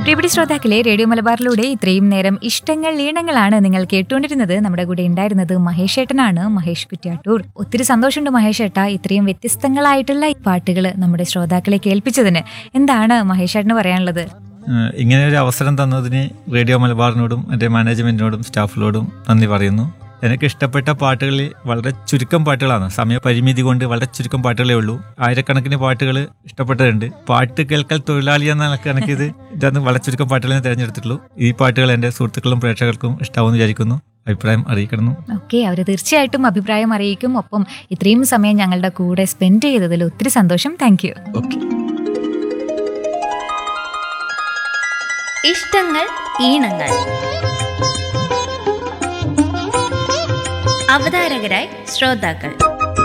പ്രിയപ്പെട്ട ശ്രോതാക്കളെ റേഡിയോ മലബാറിലൂടെ ഇത്രയും നേരം ഇഷ്ടങ്ങൾ ഈണങ്ങളാണ് നിങ്ങൾ കേട്ടുകൊണ്ടിരുന്നത് നമ്മുടെ കൂടെ ഉണ്ടായിരുന്നത് മഹേഷ് ഏട്ടനാണ് മഹേഷ് കുറ്റ്യാട്ടൂർ ഒത്തിരി സന്തോഷമുണ്ട് മഹേഷ് ഏട്ട ഇത്രയും വ്യത്യസ്തങ്ങളായിട്ടുള്ള ഈ പാട്ടുകൾ നമ്മുടെ ശ്രോതാക്കളെ കേൾപ്പിച്ചതിന് എന്താണ് മഹേഷ് ഏട്ടന് പറയാനുള്ളത് ഏഹ് ഇങ്ങനെ ഒരു അവസരം തന്നതിന് റേഡിയോ മലബാറിനോടും എൻ്റെ മാനേജ്മെന്റിനോടും സ്റ്റാഫിനോടും നന്ദി പറയുന്നു എനിക്ക് ഇഷ്ടപ്പെട്ട പാട്ടുകളിൽ വളരെ ചുരുക്കം പാട്ടുകളാണ് സമയപരിമിതി കൊണ്ട് വളരെ ചുരുക്കം പാട്ടുകളേ ഉള്ളൂ ആയിരക്കണക്കിന് പാട്ടുകൾ ഇഷ്ടപ്പെട്ടതുണ്ട് പാട്ട് കേൾക്കൽ തൊഴിലാളി എന്ന നിലക്ക് എനിക്കിത് ഇതാണ് വളരെ ചുരുക്കം പാട്ടുകളെ തിരഞ്ഞെടുത്തിട്ടുള്ളൂ ഈ പാട്ടുകൾ എൻ്റെ സുഹൃത്തുക്കളും പ്രേക്ഷകർക്കും ഇഷ്ടാവുമെന്ന് വിചാരിക്കുന്നു അഭിപ്രായം അറിയിക്കണം ഓക്കെ അവർ തീർച്ചയായിട്ടും അഭിപ്രായം അറിയിക്കും ഒപ്പം ഇത്രയും സമയം ഞങ്ങളുടെ കൂടെ സ്പെൻഡ് ചെയ്തതിൽ ഒത്തിരി സന്തോഷം താങ്ക് യു ഓക്കെ ഇഷ്ടങ്ങൾ ഈണങ്ങൾ അവതാരകരായി ശ്രോതാക്കൾ